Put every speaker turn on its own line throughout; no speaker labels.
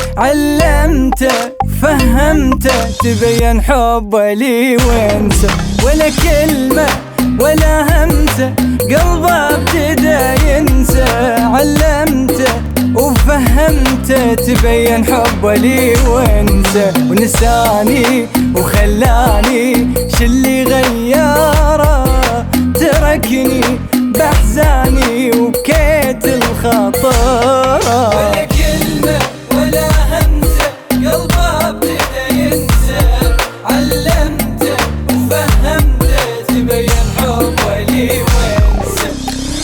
علمته فهمته تبين حبه لي وانسى ولا كلمة ولا همسة قلبه ابتدى ينسى علمته وفهمته تبين حبه لي وانسى ونساني وخلاني شلي غياره تركني بأحزاني وبكيت الخطر
ولا كلمة ولا همسة قلبه ابتدى ينسى علمته وفهمته تبين حبه لي وانسى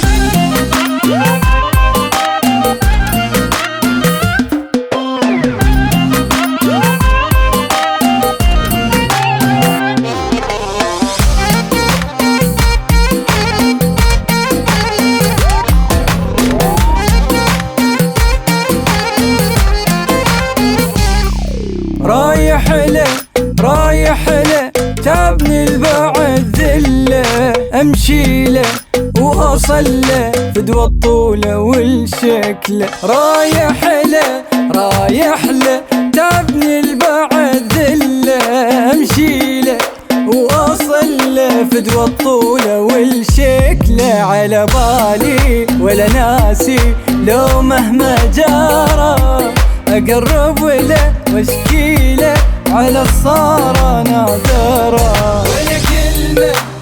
رايح له رايح له تعبني البعد ذله امشي له واوصل له فدوى الطولة والشكله رايح له رايح له تعبني البعد ذله امشي له واوصل له فدوى الطولة والشكله على بالي ولا ناسي لو مهما جرى اقرب له واشكي له على الصار ناظره
ولا كلمة